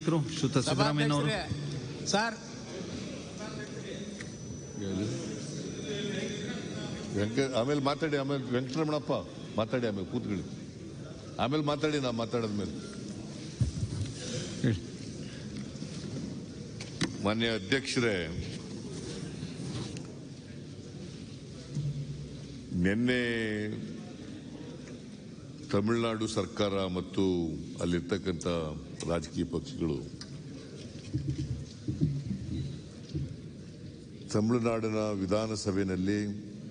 ನಾಯಕರು ಶ್ರುತ ಸಿದ್ದರಾಮಯ್ಯನವರು ಸಭಾಧ್ಯಕ್ಷರೇ, ಸರ್ ವೆಂಕ ಆಮೇಲೆ ಮಾತಾಡಿ ಆಮೇಲೆ ವೆಂಕಟರಮಣಪ್ಪ ಮಾತಾಡಿ ಆಮೇಲೆ ಕೂತ್ಕೊಳ್ಳಿ ಆಮೇಲೆ ಮಾತಾಡಿ ನಾ ಮಾತಾಡಿದ್ಮೇಲೆ ಹೇಳಿ. ಮಾನ್ಯ ಅಧ್ಯಕ್ಷರೇ ನಿನ್ನೆ ತಮಿಳುನಾಡು ಸರ್ಕಾರ ಮತ್ತು ಅಲ್ಲಿರ್ತಕ್ಕಂಥ ರಾಜಕೀಯ ಪಕ್ಷಗಳು ತಮಿಳುನಾಡಿನ ವಿಧಾನಸಭೆಯಲ್ಲಿ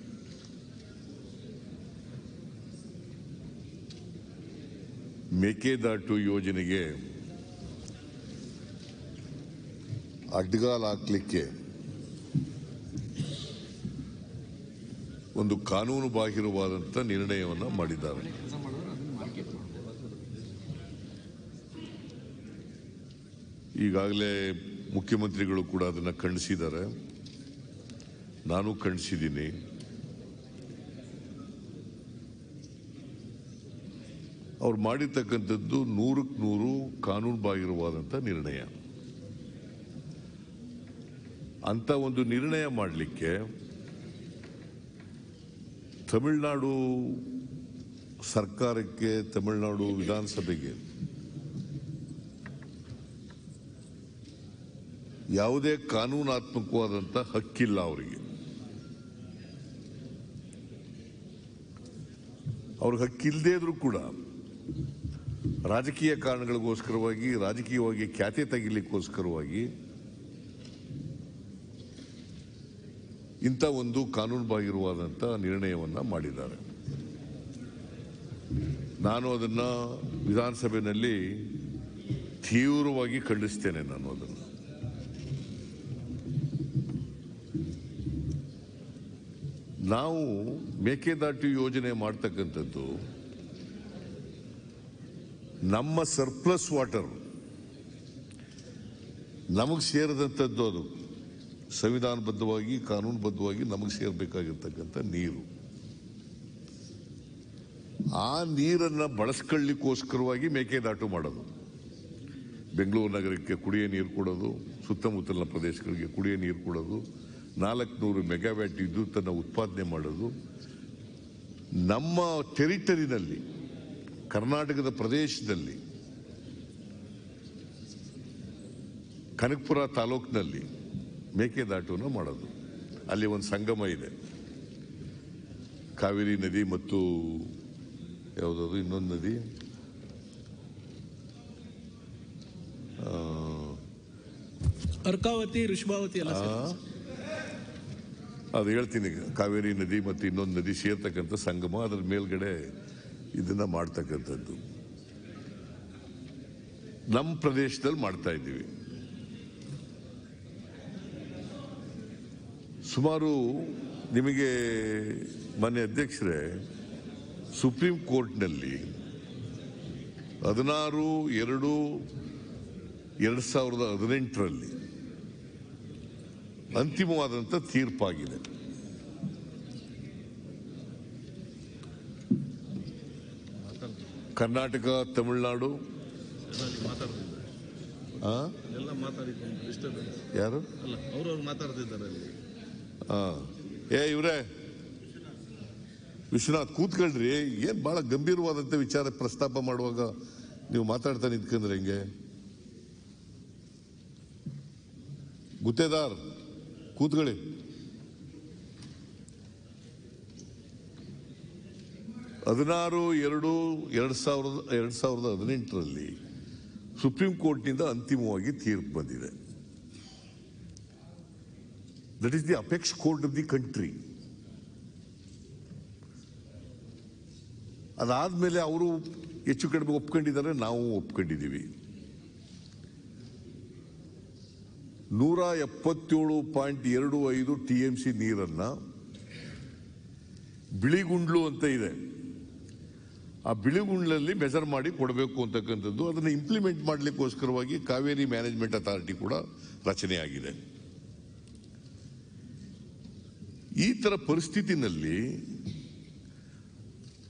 ಮೇಕೆದಾಟು ಯೋಜನೆಗೆ ಅಡ್ಡಗಾಲ್ ಹಾಕ್ಲಿಕ್ಕೆ ಒಂದು ಕಾನೂನು ಬಾಹಿರವಾದಂಥ ನಿರ್ಣಯವನ್ನ ಮಾಡಿದ್ದಾರೆ ಈಗಾಗಲೇ ಮುಖ್ಯಮಂತ್ರಿಗಳು ಕೂಡ ಅದನ್ನು ಖಂಡಿಸಿದ್ದಾರೆ ನಾನು ಖಂಡಿಸಿದ್ದೀನಿ ಅವ್ರು ಮಾಡಿರ್ತಕ್ಕಂಥದ್ದು ನೂರಕ್ಕೆ ನೂರು ಕಾನೂನು ಬಾಹಿರವಾದಂಥ ನಿರ್ಣಯ ಅಂತ ಒಂದು ನಿರ್ಣಯ ಮಾಡಲಿಕ್ಕೆ ತಮಿಳುನಾಡು ಸರ್ಕಾರಕ್ಕೆ ತಮಿಳುನಾಡು ವಿಧಾನಸಭೆಗೆ ಯಾವುದೇ ಕಾನೂನಾತ್ಮಕವಾದಂಥ ಹಕ್ಕಿಲ್ಲ ಅವರಿಗೆ ಅವ್ರಿಗೆ ಹಕ್ಕಿಲ್ಲದೆ ಇದ್ರೂ ಕೂಡ ರಾಜಕೀಯ ಕಾರಣಗಳಿಗೋಸ್ಕರವಾಗಿ ರಾಜಕೀಯವಾಗಿ ಖ್ಯಾತೆ ತೆಗಿಲಿಕ್ಕೋಸ್ಕರವಾಗಿ ಇಂಥ ಒಂದು ಕಾನೂನುಬಾಹಿರವಾದಂಥ ನಿರ್ಣಯವನ್ನ ಮಾಡಿದ್ದಾರೆ ನಾನು ಅದನ್ನ ವಿಧಾನಸಭೆಯಲ್ಲಿ ತೀವ್ರವಾಗಿ ಖಂಡಿಸ್ತೇನೆ ನಾನು ಅದನ್ನು ನಾವು ಮೇಕೆದಾಟು ಯೋಜನೆ ಮಾಡ್ತಕ್ಕಂಥದ್ದು ನಮ್ಮ ಸರ್ಪ್ಲಸ್ ವಾಟರ್ ನಮಗೆ ಸೇರಿದಂಥದ್ದು ಅದು ಸಂವಿಧಾನಬದ್ಧವಾಗಿ ಕಾನೂನುಬದ್ಧವಾಗಿ ನಮಗೆ ಸೇರ್ಬೇಕಾಗಿರ್ತಕ್ಕಂಥ ನೀರು ಆ ನೀರನ್ನ ಬಳಸ್ಕೊಳ್ಳಿಕ್ಕೋಸ್ಕರವಾಗಿ ಮೇಕೆದಾಟು ಮಾಡೋದು ಬೆಂಗಳೂರು ನಗರಕ್ಕೆ ಕುಡಿಯೋ ನೀರು ಕೊಡೋದು ಸುತ್ತಮುತ್ತಲಿನ ಪ್ರದೇಶಗಳಿಗೆ ಕುಡಿಯೋ ನೀರು ಕೊಡೋದು ನಾಲ್ಕುನೂರು ಮೆಗಾವ್ಯಾಟ್ ವಿದ್ಯುತ್ತನ್ನು ಉತ್ಪಾದನೆ ಮಾಡೋದು ನಮ್ಮ ಟೆರಿಟರಿನಲ್ಲಿ ಕರ್ನಾಟಕದ ಪ್ರದೇಶದಲ್ಲಿ ಕನಕಪುರ ತಾಲೂಕಿನಲ್ಲಿ ಮೇಕೆದಾಟುವನ್ನು ಮಾಡೋದು ಅಲ್ಲಿ ಒಂದು ಸಂಗಮ ಇದೆ ಕಾವೇರಿ ನದಿ ಮತ್ತು ಯಾವುದಾದ್ರು ಇನ್ನೊಂದು ನದಿ ಅರ್ಕಾವತಿ ಋಷಭಾವತಿ ಎಲ್ಲ ಸೇರಿ. ಅದು ಹೇಳ್ತೀನಿ ಈಗ. ಕಾವೇರಿ ನದಿ ಮತ್ತು ಇನ್ನೊಂದು ನದಿ ಸೇರ್ತಕ್ಕಂಥ ಸಂಗಮ ಅದರ ಮೇಲ್ಗಡೆ ಇದನ್ನ ಮಾಡ್ತಕ್ಕಂಥದ್ದು ನಮ್ಮ ಪ್ರದೇಶದಲ್ಲಿ ಮಾಡ್ತಾ ಇದ್ದೀವಿ ಸುಮಾರು ನಿಮಗೆ ಮಾನ್ಯ ಅಧ್ಯಕ್ಷರೇ ಸುಪ್ರೀಂ ಕೋರ್ಟ್ನಲ್ಲಿ ಹದಿನಾರು ಎರಡು ಎರಡು ಸಾವಿರದ ಹದಿನೆಂಟರಲ್ಲಿ ಅಂತಿಮವಾದಂಥ ತೀರ್ಪಾಗಿದೆ ಕರ್ನಾಟಕ ತಮಿಳುನಾಡು ಆ? ಎಲ್ಲ ಮಾತಾಡಿಕೊಂಡು ಡಿಸ್ಟರ್ಬೆನ್ಸ್ ಯಾರು ಅಲ್ಲ ಅವ್ರವ್ರು ಮಾತಾಡ್ತಿದ್ದಾರೆ ಅಲ್ಲಿ ಆ. ಏ ಇವ್ರೆ ವಿಶ್ವನಾಥ್ ಕೂತ್ಕೊಳ್ರಿ ಏನ್ ಬಹಳ ಗಂಭೀರವಾದಂತ ವಿಚಾರ ಪ್ರಸ್ತಾಪ ಮಾಡುವಾಗ ನೀವು ಮಾತಾಡ್ತಾ ನಿಂತ್ಕೊಂಡ್ರೆ ಹೆಂಗೆ ಗುತ್ತೇದಾರ್ ಕೂತ್ಕೊಳ್ಳಿ ಹದಿನಾರು ಎರಡು ಎರಡ್ ಸಾವಿರದ ಎರಡ್ ಸಾವಿರದ ಹದಿನೆಂಟರಲ್ಲಿ ಸುಪ್ರೀಂ ಕೋರ್ಟ್ನಿಂದ ಅಂತಿಮವಾಗಿ ತೀರ್ಪು ಬಂದಿದೆ that is the apex court of the country ಅದಾದ್ಮೇಲೆ ಅವರು ಹೆಚ್ಚು ಕಡಿಮೆ ಒಪ್ಕೊಂಡಿದ್ದಾರೆ ನಾವು ಒಪ್ಕೊಂಡಿದ್ದೀವಿ ನೂರ ಎಪ್ಪತ್ತೇಳು ಪಾಯಿಂಟ್ ಎರಡು ಐದು ಟಿ ಎಂ ಸಿ ನೀರನ್ನ ಬಿಳಿಗುಂಡ್ಲು ಅಂತ ಇದೆ ಆ ಬಿಳಿಗುಂಡ್ಲಲ್ಲಿ ಮೆಜರ್ ಮಾಡಿ ಕೊಡಬೇಕು ಅಂತಕ್ಕಂಥದ್ದು ಅದನ್ನು ಇಂಪ್ಲಿಮೆಂಟ್ ಮಾಡಲಿಕ್ಕೋಸ್ಕರವಾಗಿ ಕಾವೇರಿ ಮ್ಯಾನೇಜ್ಮೆಂಟ್ ಅಥಾರಿಟಿ ಕೂಡ ರಚನೆಯಾಗಿದೆ ಈ ತರ ಪರಿಸ್ಥಿತಿನಲ್ಲಿ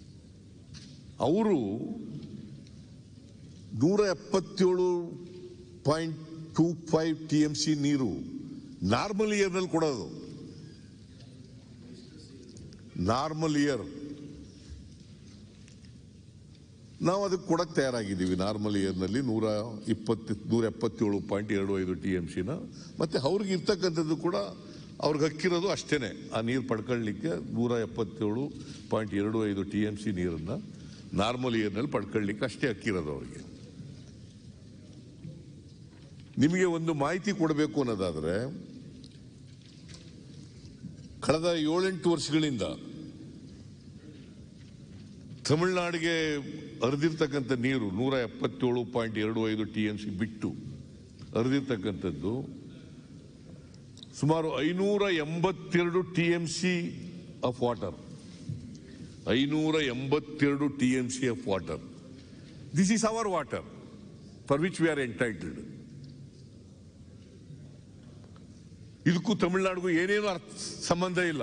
ಅವರು ನೂರ ಎಪ್ಪತ್ತೇಳು point two five T M C ನೀರು ನಾರ್ಮಲ್ ಇಯರ್ನಲ್ಲಿ ಕೊಡೋದು ನಾರ್ಮಲ್ ಇಯರ್ ನಾವು ಅದಕ್ಕೆ ಕೊಡಕ್ಕೆ ತಯಾರಾಗಿದ್ದೀವಿ ನಾರ್ಮಲ್ ಇಯರ್ನಲ್ಲಿ ನೂರ ಇಪ್ಪತ್ತು ನೂರ ಎಪ್ಪತ್ತೇಳು ಪಾಯಿಂಟ್ ಎರಡು ಐದು ಟಿ ಎಂ ಸಿನ ಮತ್ತೆ ಅವ್ರಿಗೆ ಇರ್ತಕ್ಕಂಥದ್ದು ಕೂಡ ಅವ್ರಿಗೆ ಹಕ್ಕಿರೋದು ಅಷ್ಟೇನೆ ಆ ನೀರು ಪಡ್ಕೊಳ್ಳಿಕ್ಕೆ ನೂರ ಎಪ್ಪತ್ತೇಳು ಪಾಯಿಂಟ್ ಎರಡು ಐದು ಟಿ ಎಂ ಸಿ ನೀರನ್ನು ನಾರ್ಮಲ್ ಇಯರ್ನಲ್ಲಿ ಪಡ್ಕೊಳ್ಳಿಕ್ಕೆ ಅಷ್ಟೇ ಹಕ್ಕಿರೋದು ಅವ್ರಿಗೆ ನಿಮಗೆ ಒಂದು ಮಾಹಿತಿ ಕೊಡಬೇಕು ಅನ್ನೋದಾದ್ರೆ ಕಳೆದ ಏಳೆಂಟು ವರ್ಷಗಳಿಂದ ತಮಿಳುನಾಡಿಗೆ ಹರಿದಿರ್ತಕ್ಕಂಥ ನೀರು ನೂರ ಎಪ್ಪತ್ತೇಳು ಪಾಯಿಂಟ್ ಎರಡು ಐದು ಟಿ ಎಂ ಸಿ ಬಿಟ್ಟು ಹರಿದಿರ್ತಕ್ಕಂಥದ್ದು ಸುಮಾರು ಐನೂರ ಎಂಬತ್ತೆರಡು T M C of water ಐನೂರ ಎಂಬತ್ತೆರಡು T M C of water this is our water for which we are entitled ಇದಕ್ಕೂ ತಮಿಳುನಾಡಿಗೂ ಏನೇನು ಅರ್ಥ ಸಂಬಂಧ ಇಲ್ಲ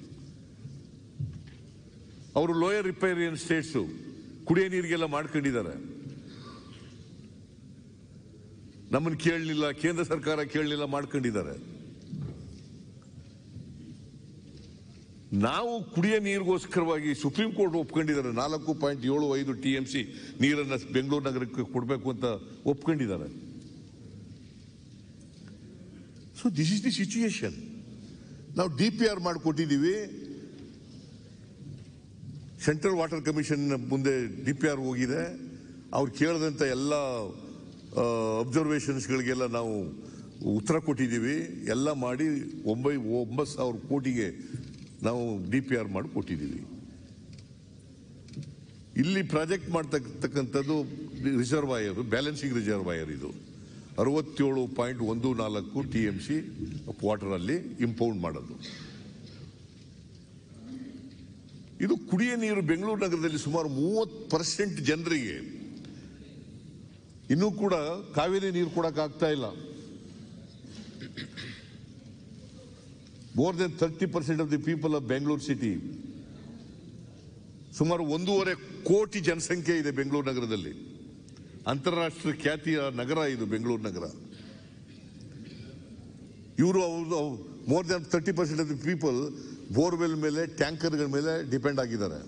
ಅವರು ಲೋಯರ್ ರಿಪೇರಿಯನ್ ಸ್ಟೇಟ್ಸು ಕುಡಿಯೋ ನೀರಿಗೆಲ್ಲ ಮಾಡ್ಕೊಂಡಿದ್ದಾರೆ ನಮ್ಮನ್ನು ಕೇಳಲಿಲ್ಲ ಕೇಂದ್ರ ಸರ್ಕಾರ ಕೇಳಲಿಲ್ಲ ಮಾಡ್ಕೊಂಡಿದ್ದಾರೆ ನಾವು ಕುಡಿಯೋ ನೀರಿಗೋಸ್ಕರವಾಗಿ ಸುಪ್ರೀಂ ಕೋರ್ಟ್ ಒಪ್ಕೊಂಡಿದ್ದಾರೆ ನಾಲ್ಕು ಪಾಯಿಂಟ್ ಏಳು ಐದು ಟಿ ಎಂ ಸಿ ನೀರನ್ನು ಬೆಂಗಳೂರು ನಗರಕ್ಕೆ ಕೊಡಬೇಕು ಅಂತ ಒಪ್ಕೊಂಡಿದ್ದಾರೆ so this is the situation ನಾವು ಡಿ ಪಿ ಆರ್ ಮಾಡಿಕೊಟ್ಟಿದ್ದೀವಿ ಸೆಂಟ್ರಲ್ ವಾಟರ್ ಕಮಿಷನ್ ಮುಂದೆ ಡಿ ಪಿ ಆರ್ ಹೋಗಿದೆ ಅವ್ರು ಕೇಳಿದಂಥ ಎಲ್ಲ ಅಬ್ಸರ್ವೇಷನ್ಸ್ಗಳಿಗೆಲ್ಲ ನಾವು ಉತ್ತರ ಕೊಟ್ಟಿದ್ದೀವಿ ಎಲ್ಲ ಮಾಡಿ ಒಂಬೈ ಒಂಬತ್ತು ಸಾವಿರ ಕೋಟಿಗೆ ನಾವು ಡಿ ಪಿ ಆರ್ ಮಾಡಿ ಕೊಟ್ಟಿದ್ದೀವಿ ಇಲ್ಲಿ ಪ್ರಾಜೆಕ್ಟ್ ಮಾಡ್ತಕ್ಕಂಥದ್ದು ರಿಸರ್ವಾಯರ್ ಬ್ಯಾಲೆನ್ಸಿಂಗ್ ರಿಸರ್ವಾಯರ್ ಇದು ಅರವತ್ತೇಳು ಪಾಯಿಂಟ್ ಒಂದು ನಾಲ್ಕು ಟಿ ಎಂ ಸಿ ವಾಟರ್ ಅಲ್ಲಿ ಇಂಪೌಂಡ್ ಮಾಡೋದು ಇದು ಕುಡಿಯ ನೀರು ಬೆಂಗಳೂರು ನಗರದಲ್ಲಿ ಸುಮಾರು ಮೂವತ್ತು ಪರ್ಸೆಂಟ್ ಜನರಿಗೆ ಇನ್ನೂ ಕೂಡ ಕಾವೇರಿ ನೀರು ಕೊಡಕ್ ಆಗ್ತಾ ಇಲ್ಲ more than thirty percent of the people of Bengaluru city ಸುಮಾರು ಒಂದೂವರೆ ಕೋಟಿ ಜನಸಂಖ್ಯೆ ಇದೆ ಬೆಂಗಳೂರು ನಗರದಲ್ಲಿ ಅಂತಾರಾಷ್ಟ್ರೀಯ ಖ್ಯಾತಿಯ ನಗರ ಇದು ಬೆಂಗಳೂರು ನಗರ ಇವರು ಅವರು more than thirty percent of the people borewell ಮೇಲೆ ಟ್ಯಾಂಕರ್ಗಳ ಮೇಲೆ ಡಿಪೆಂಡ್ ಆಗಿದ್ದಾರೆ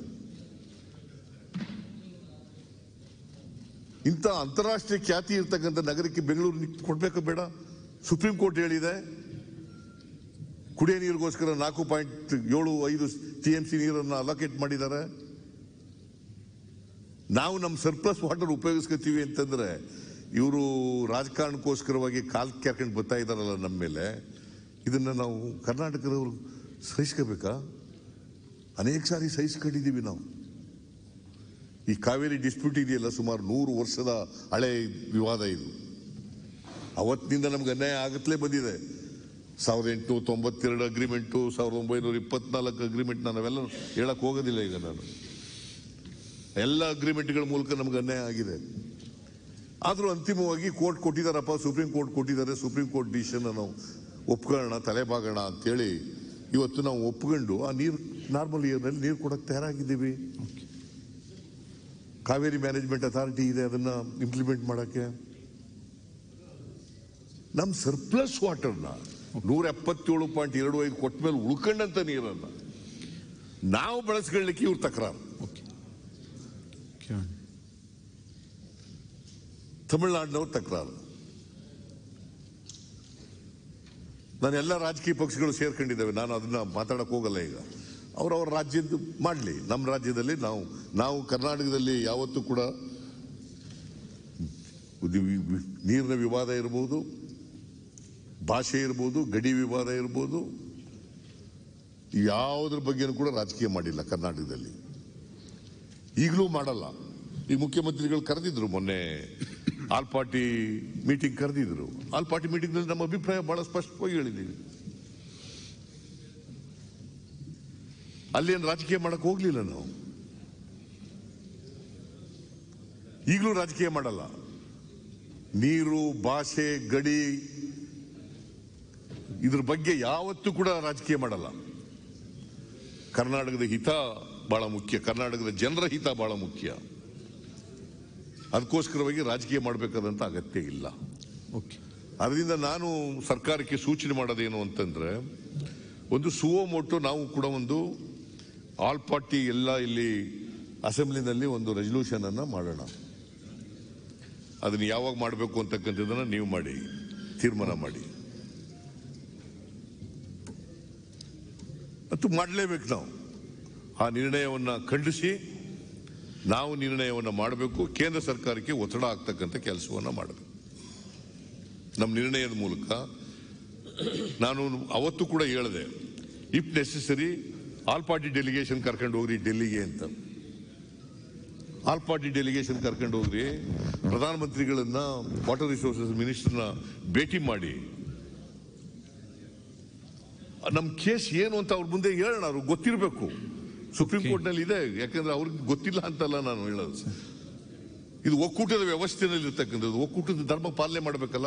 ಇಂಥ ಅಂತಾರಾಷ್ಟ್ರೀಯ ಖ್ಯಾತಿ ಇರ್ತಕ್ಕಂಥ ನಗರಕ್ಕೆ ಬೆಂಗಳೂರು ಕೊಡ್ಬೇಕು ಬೇಡ ಸುಪ್ರೀಂ ಕೋರ್ಟ್ ಹೇಳಿದೆ ಕುಡಿಯ ನೀರಿಗೋಸ್ಕರ ನಾಲ್ಕು ಪಾಯಿಂಟ್ ಏಳು ಐದು ಟಿ ಎಂ ಸಿ ನೀರನ್ನು ಅಲೋಕೇಟ್ ಮಾಡಿದ್ದಾರೆ ನಾವು ನಮ್ಮ ಸರ್ಪ್ಲಸ್ ವಾಟರ್ ಉಪಯೋಗಿಸ್ಕೊತೀವಿ ಅಂತಂದ್ರೆ ಇವರು ರಾಜಕಾರಣಕ್ಕೋಸ್ಕರವಾಗಿ ಕಾಲ್ ಕ್ಯಾರ್ಕೊಂಡು ಬರ್ತಾ ಇದ್ದಾರಲ್ಲ ನಮ್ಮ ಮೇಲೆ ಇದನ್ನ ನಾವು ಕರ್ನಾಟಕದವರು ಸಹಿಸ್ಕೋಬೇಕಾ ಅನೇಕ ಸಾರಿ ಸಹಿಸ್ಕೊಂಡಿದ್ದೀವಿ ನಾವು ಈ ಕಾವೇರಿ ಡಿಸ್ಪ್ಯೂಟ್ ಇದೆಯಲ್ಲ ಸುಮಾರು ನೂರು ವರ್ಷದ ಹಳೆ ವಿವಾದ ಇದು ಅವತ್ತಿನಿಂದ ನಮ್ಗೆ ಅನ್ಯಾಯ ಆಗತ್ಲೇ ಬಂದಿದೆ ಸಾವಿರದ ಎಂಟುನೂರ ತೊಂಬತ್ತೆರಡು ಅಗ್ರಿಮೆಂಟು ಸಾವಿರದ ಒಂಬೈನೂರ ಇಪ್ಪತ್ನಾಲ್ಕು ಅಗ್ರಿಮೆಂಟ್ ನಾನು ಅವೆಲ್ಲ ಹೇಳಕ್ ಹೋಗೋದಿಲ್ಲ ಈಗ ನಾನು ಎಲ್ಲ ಅಗ್ರಿಮೆಂಟ್ಗಳ ಮೂಲಕ ನಮ್ಗೆ ಅನ್ಯಾಯ ಆಗಿದೆ ಆದರೂ ಅಂತಿಮವಾಗಿ ಕೋರ್ಟ್ ಕೊಟ್ಟಿದ್ದಾರಪ್ಪ ಸುಪ್ರೀಂ ಕೋರ್ಟ್ ಕೊಟ್ಟಿದ್ದಾರೆ ಸುಪ್ರೀಂ ಕೋರ್ಟ್ ಡಿಸಿಷನ್ ನಾವು ಒಪ್ಕೊಳ್ಳೋಣ ತಲೆಬಾಗೋಣ ಅಂತೇಳಿ ಇವತ್ತು ನಾವು ಒಪ್ಕೊಂಡು ಆ ನೀರು ನಾರ್ಮಲ್ ಇಯರ್ನಲ್ಲಿ ನೀರು ಕೊಡಕ್ಕೆ ತಯಾರಾಗಿದ್ದೀವಿ ಕಾವೇರಿ ಮ್ಯಾನೇಜ್ಮೆಂಟ್ ಅಥಾರಿಟಿ ಇದೆ ಅದನ್ನ ಇಂಪ್ಲಿಮೆಂಟ್ ಮಾಡಕ್ಕೆ ನಮ್ಮ ಸರ್ಪ್ಲಸ್ ವಾಟರ್ನ ನೂರ ಎಪ್ಪತ್ತೇಳು ಪಾಯಿಂಟ್ ಎರಡು ಐದು ಕೊಟ್ಟ ಮೇಲೆ ಉಳ್ಕೊಂಡಂತ ನೀರನ್ನ ನಾವು ಬಳಸ್ಕೊಳ್ಳಿಕ್ಕೆ ಇವ್ರ ತಕರಾರು ಓಕೆ ಕಿರಣ್ ತಮಿಳುನಾಡಿನವ್ರ ತಕರಾರು ನಾನು ಎಲ್ಲ ರಾಜಕೀಯ ಪಕ್ಷಗಳು ಸೇರ್ಕೊಂಡಿದ್ದೇವೆ ನಾನು ಅದನ್ನ ಮಾತಾಡಕ್ ಹೋಗಲ್ಲ ಈಗ ಅವ್ರವ್ರ ರಾಜ್ಯದ ಮಾಡಲಿ ನಮ್ಮ ರಾಜ್ಯದಲ್ಲಿ ನಾವು ನಾವು ಕರ್ನಾಟಕದಲ್ಲಿ ಯಾವತ್ತೂ ಕೂಡ ಇದು ವಿ- ವಿ- ನೀರಿನ ವಿವಾದ ಇರ್ಬೋದು ಭಾಷೆ ಇರ್ಬೋದು ಗಡಿ ವಿವಾದ ಇರ್ಬೋದು ಯಾವುದ್ರ ಬಗ್ಗೆನೂ ಕೂಡ ರಾಜಕೀಯ ಮಾಡಿಲ್ಲ ಕರ್ನಾಟಕದಲ್ಲಿ ಈಗಲೂ ಮಾಡಲ್ಲ ಈ ಮುಖ್ಯಮಂತ್ರಿಗಳು ಕರೆದಿದ್ರು ಮೊನ್ನೆ ಆಲ್ ಪಾರ್ಟಿ ಮೀಟಿಂಗ್ ಕರೆದಿದ್ರು ಆಲ್ ಪಾರ್ಟಿ ಮೀಟಿಂಗ್ ನಲ್ಲಿ ನಮ್ಮ ಅಭಿಪ್ರಾಯ ಬಹಳ ಸ್ಪಷ್ಟವಾಗಿ ಹೇಳಿದ್ದೀವಿ ಅಲ್ಲೇನು ರಾಜಕೀಯ ಮಾಡಕ್ ಹೋಗ್ಲಿಲ್ಲ ನಾವು ಈಗಲೂ ರಾಜಕೀಯ ಮಾಡಲ್ಲ ನೀರು ಭಾಷೆ ಗಡಿ ಇದ್ರ ಬಗ್ಗೆ ಯಾವತ್ತೂ ಕೂಡ ರಾಜಕೀಯ ಮಾಡಲ್ಲ ಕರ್ನಾಟಕದ ಹಿತ ಬಹಳ ಮುಖ್ಯ ಕರ್ನಾಟಕದ ಜನರ ಹಿತ ಬಹಳ ಮುಖ್ಯ ಅದಕ್ಕೋಸ್ಕರವಾಗಿ ರಾಜಕೀಯ ಮಾಡಬೇಕಾದಂತ ಅಗತ್ಯ ಇಲ್ಲ ಓಕೆ ಅದರಿಂದ ನಾನು ಸರ್ಕಾರಕ್ಕೆ ಸೂಚನೆ ಮಾಡೋದೇನು ಅಂತಂದ್ರೆ ಒಂದು ಸುವೋಮೋಟೋ ನಾವು ಕೂಡ ಒಂದು ಆಲ್ ಪಾರ್ಟಿ ಎಲ್ಲ ಇಲ್ಲಿ ಅಸೆಂಬ್ಲಿನಲ್ಲಿ ಒಂದು ರೆಸಲ್ಯೂಷನ್ ಅನ್ನ ಮಾಡೋಣ ಅದನ್ನ ಯಾವಾಗ ಮಾಡಬೇಕು ಅಂತಕ್ಕಂಥದ್ದನ್ನ ನೀವು ಮಾಡಿ ತೀರ್ಮಾನ ಮಾಡಿ ಮತ್ತು ಮಾಡಲೇಬೇಕು ನಾವು ಆ ನಿರ್ಣಯವನ್ನ ಖಂಡಿಸಿ ನಾವು ನಿರ್ಣಯವನ್ನು ಮಾಡಬೇಕು ಕೇಂದ್ರ ಸರ್ಕಾರಕ್ಕೆ ಒತ್ತಡ ಆಗ್ತಕ್ಕಂಥ ಕೆಲಸವನ್ನ ಮಾಡಬೇಕು ನಮ್ಮ ನಿರ್ಣಯದ ಮೂಲಕ ನಾನು ಅವತ್ತು ಕೂಡ ಹೇಳಿದೆ if necessary all party delegation ಕರ್ಕೊಂಡು ಹೋಗ್ರಿ ಡೆಲ್ಲಿಗೆ ಅಂತ ಆಲ್ ಪಾರ್ಟಿ ಡೆಲಿಗೇಷನ್ ಕರ್ಕೊಂಡು ಹೋಗ್ರಿ ಪ್ರಧಾನಮಂತ್ರಿಗಳನ್ನ ವಾಟರ್ ರಿಸೋರ್ಸಸ್ ಮಿನಿಸ್ಟರ್ನ ಭೇಟಿ ಮಾಡಿ ನಮ್ಮ ಕೇಸ್ ಏನು ಅಂತ ಅವ್ರ ಮುಂದೆ ಹೇಳೋಣ ಅವ್ರಿಗೆ ಗೊತ್ತಿರಬೇಕು ಸುಪ್ರೀಂ ಕೋರ್ಟ್ ನಲ್ಲಿ ಇದೆ ಯಾಕಂದ್ರೆ ಅವ್ರಿಗೆ ಗೊತ್ತಿಲ್ಲ ಅಂತಲ್ಲ ನಾನು ಹೇಳೋದು ಇದು ಒಕ್ಕೂಟದ ವ್ಯವಸ್ಥೆನಲ್ಲಿ ಇರ್ತಕ್ಕಂಥದ್ದು ಒಕ್ಕೂಟದ ಧರ್ಮ ಪಾಲನೆ ಮಾಡಬೇಕಲ್ಲ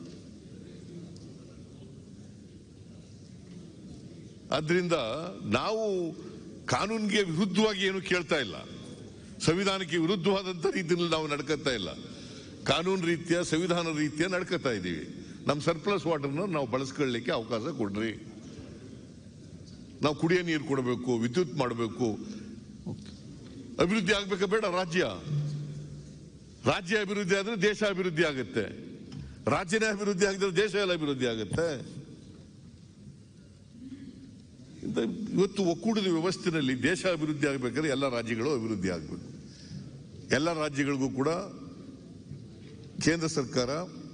ಆದ್ರಿಂದ ನಾವು ಕಾನೂನಿಗೆ ವಿರುದ್ಧವಾಗಿ ಏನು ಕೇಳ್ತಾ ಇಲ್ಲ ಸಂವಿಧಾನಕ್ಕೆ ವಿರುದ್ಧವಾದಂತ ರೀತಿಯಲ್ಲಿ ನಾವು ನಡ್ಕತಾ ಇಲ್ಲ ಕಾನೂನು ರೀತಿಯ ಸಂವಿಧಾನ ರೀತಿಯ ನಡ್ಕತಾ ಇದ್ದೀವಿ ನಮ್ಮ ಸರ್ಪ್ಲಸ್ ವಾಟರ್ನ ನಾವು ಬಳಸ್ಕೊಳ್ಳಿಕ್ಕೆ ಅವಕಾಶ ಕೊಡ್ರಿ ನಾವು ಕುಡಿಯೋ ನೀರು ಕೊಡಬೇಕು ವಿದ್ಯುತ್ ಮಾಡಬೇಕು ಅಭಿವೃದ್ಧಿ ಆಗ್ಬೇಕಾ ಬೇಡ ರಾಜ್ಯ ರಾಜ್ಯ ಅಭಿವೃದ್ಧಿ ಆದ್ರೆ ದೇಶ ಅಭಿವೃದ್ಧಿ ಆಗುತ್ತೆ ರಾಜ್ಯನೇ ಅಭಿವೃದ್ಧಿ ಆಗಿದ್ರೆ ದೇಶ ಎಲ್ಲ ಅಭಿವೃದ್ಧಿ ಆಗುತ್ತೆ ಇಂಥ ಇವತ್ತು ಒಕ್ಕೂಟದ ವ್ಯವಸ್ಥೆಯಲ್ಲಿ ದೇಶ ಅಭಿವೃದ್ಧಿ ಆಗಬೇಕಾದ್ರೆ ಎಲ್ಲ ರಾಜ್ಯಗಳು ಅಭಿವೃದ್ಧಿ ಆಗಬೇಕು ಎಲ್ಲ ರಾಜ್ಯಗಳಿಗೂ ಕೂಡ ಕೇಂದ್ರ ಸರ್ಕಾರ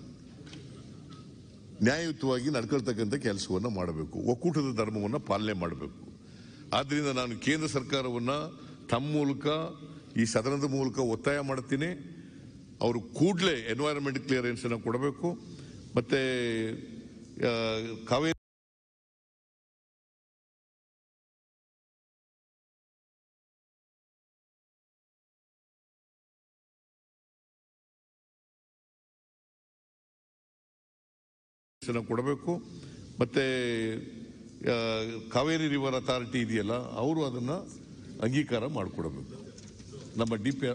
ನ್ಯಾಯಯುತವಾಗಿ ನಡ್ಕೊಳ್ತಕ್ಕಂಥ ಕೆಲಸವನ್ನು ಮಾಡಬೇಕು ಒಕ್ಕೂಟದ ಧರ್ಮವನ್ನು ಪಾಲನೆ ಮಾಡಬೇಕು ಆದ್ರಿಂದ ನಾನು ಕೇಂದ್ರ ಸರ್ಕಾರವನ್ನ ತಮ್ಮ ಮೂಲಕ ಈ ಸದನದ ಮೂಲಕ ಒತ್ತಾಯ ಮಾಡ್ತೀನಿ ಅವರು ಕೂಡಲೇ ಎನ್ವೈರನ್ಮೆಂಟ್ ಕ್ಲಿಯರೆನ್ಸ್ ಅನ್ನು ಕೊಡಬೇಕು ಮತ್ತೆ ಆ, ಕಾವೇರಿ ಅನ್ನು ಕೊಡಬೇಕು ಮತ್ತೆ ಆ, ಕಾವೇರಿ ರಿವರ್ ಅಥಾರಿಟಿ ಇದೆಯಲ್ಲ ಅವರು ಅದನ್ನ ಅಂಗೀಕಾರ ಮಾಡಿಕೊಡಬೇಕು ನಮ್ಮ D P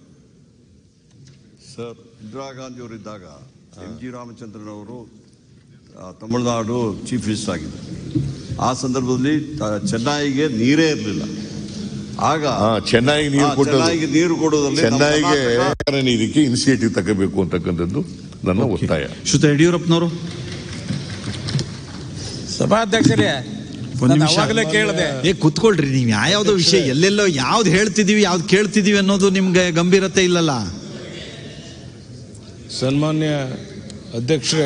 sir Indira Gandhi ಅವರು ಇದ್ದಾಗ ಎಂ ಜಿ ರಾಮಚಂದ್ರನ್ ಅವರು ಆ, ತಮಿಳುನಾಡು ಚೀಫ್ ಮಿನಿಸ್ಟರ್ ಆಗಿದ್ದರು ಆ ಸಂದರ್ಭದಲ್ಲಿ ತ- ಚೆನ್ನೈಗೆ ನೀರೇ ಇರಲಿಲ್ಲ ಆಗ ಚೆನ್ನೈ ನೀರು ಆ, ಕೊಟ್ಟದ್ದು ಚೆನ್ನೈಗೆ ನೀರು ಕೊಡೋದ್ರಲ್ಲಿ ನಮ್ಮ ಚೆನ್ನೈಗೆ ಕರ್ನಾಟಕ- ಇದಕ್ಕೆ ಇನಿಷಿಯೇಟಿವ್ ತಗೋಬೇಕು ಅಂತಕ್ಕಂಥದ್ದು ನನ್ನ ಒತ್ತಾಯ ಶ್ರೀಯುತ ಯಡಿಯೂರಪ್ಪನವರು ಸಭಾಧ್ಯಕ್ಷರೇ ಒಂದ್ ನಾನು ನಿಮಿಷ. ಅವಾಗಲೇ ಕೇಳಿದೆ ಏ ಕುತ್ಕೊಳ್ರಿ ನೀವು ಯಾವ್ಯಾವ್ದೋ ವಿಷಯ ಎಲ್ಲೆಲ್ಲೋ ಯಾವ್ದು ಹೇಳ್ತಿದೀವಿ ಯಾವ್ದು ಕೇಳ್ತಿದೀವಿ ಅನ್ನೋದು ನಿಮ್ಗೆ ಗಂಭೀರತೆ ಇಲ್ಲಲ್ಲ ಸನ್ಮಾನ್ಯ ಅಧ್ಯಕ್ಷರೇ